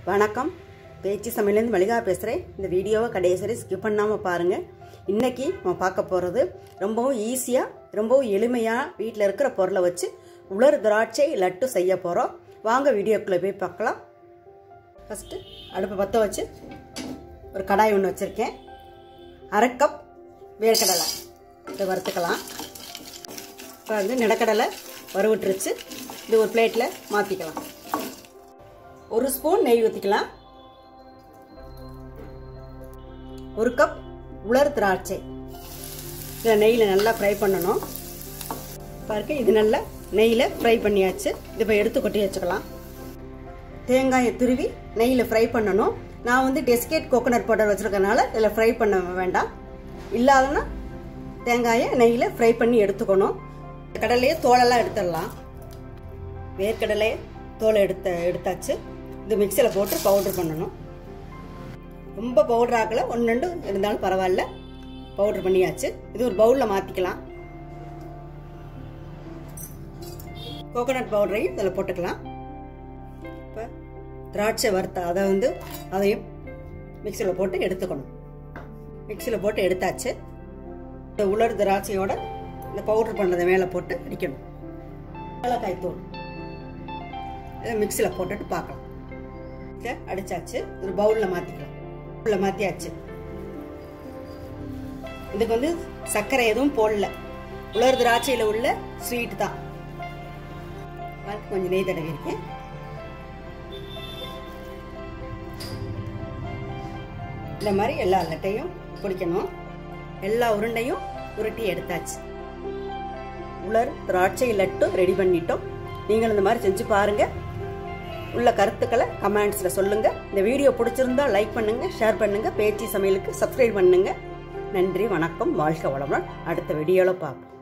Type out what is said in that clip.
வணக்கம் பேச்சு சமையலேருந்து மளிகா பேசுகிறேன் இந்த வீடியோவை கடைசி வரை ஸ்கிப் பண்ணாமல் பாருங்கள் இன்றைக்கி நம்ம பார்க்க போகிறது ரொம்பவும் ஈஸியாக ரொம்பவும் எளிமையாக வீட்டில் இருக்கிற பொருளை வச்சு உலர் திராட்சை லட்டு செய்ய போகிறோம் வாங்க வீடியோக்குள்ளே போய் பார்க்கலாம் ஃபஸ்ட்டு அடுப்பை பற்ற வச்சு ஒரு கடாய் ஒன்று வச்சுருக்கேன் அரை கப் வேர்க்கடலை இதை வறுத்துக்கலாம் இப்போ வந்து நிலக்கடலை வறுவிட்டுருச்சு இது ஒரு பிளேட்டில் மாற்றிக்கலாம் ஒரு ஸ்பூன் நெய் ஊற்றிக்கலாம் ஒரு கப் உலர் திராட்சை இதை நெய்யில் நல்லா ஃப்ரை பண்ணணும் பாருங்க இது நல்லா நெய்யில் ஃப்ரை பண்ணியாச்சு இது இப்போ எடுத்து கொட்டி வச்சுக்கலாம் தேங்காயை துருவி நெய்யில் ஃப்ரை பண்ணணும் நான் வந்து டெஸ்கேட் கோகோனட் பவுடர் வச்சுருக்கனால இதில் ஃப்ரை பண்ண வேண்டாம் இல்லாதனா தேங்காயை நெய்யில் ஃப்ரை பண்ணி எடுத்துக்கணும் கடலையே தோலெல்லாம் எடுத்துடலாம் வேர்க்கடலையே தோலை எடுத்த எடுத்தாச்சு இது மிக்சியில் போட்டு பவுட்ரு பண்ணணும் ரொம்ப பவுடர் ஆக்கல ஒன்று ரெண்டு இருந்தாலும் பரவாயில்ல பவுட்ரு பண்ணியாச்சு இது ஒரு பவுலில் மாற்றிக்கலாம் கோகோனட் பவுடரையும் இதில் போட்டுக்கலாம் இப்போ திராட்சை வறுத்த அதை வந்து அதையும் மிக்சியில் போட்டு எடுத்துக்கணும் மிக்சியில் போட்டு எடுத்தாச்சு இந்த உலர் திராட்சையோட இந்த பவுடர் பண்ணதை மேலே போட்டு அடிக்கணும் ஏலக்காய் தூள் இதை மிக்சியில் போட்டுட்டு பார்க்கலாம் இதை அடிச்சாச்சு ஒரு பவுலில் மாற்றிக்கலாம் பவுலில் மாற்றியாச்சு இதுக்கு வந்து சர்க்கரை எதுவும் போடல உலர் திராட்சையில் உள்ள ஸ்வீட் தான் கொஞ்சம் நெய் தடவி இருக்கேன் இந்த மாதிரி எல்லா லட்டையும் பிடிக்கணும் எல்லா உருண்டையும் உருட்டி எடுத்தாச்சு உலர் திராட்சை லட்டு ரெடி பண்ணிட்டோம் நீங்கள் இந்த மாதிரி செஞ்சு பாருங்க உள்ள கருத்துக்களை கமெண்ட்ஸில் சொல்லுங்க இந்த வீடியோ பிடிச்சிருந்தா லைக் பண்ணுங்க ஷேர் பண்ணுங்க பேச்சு சமையலுக்கு சப்ஸ்கிரைப் பண்ணுங்க நன்றி வணக்கம் வாழ்க வளமுடன் அடுத்த வீடியோவில் பார்ப்போம்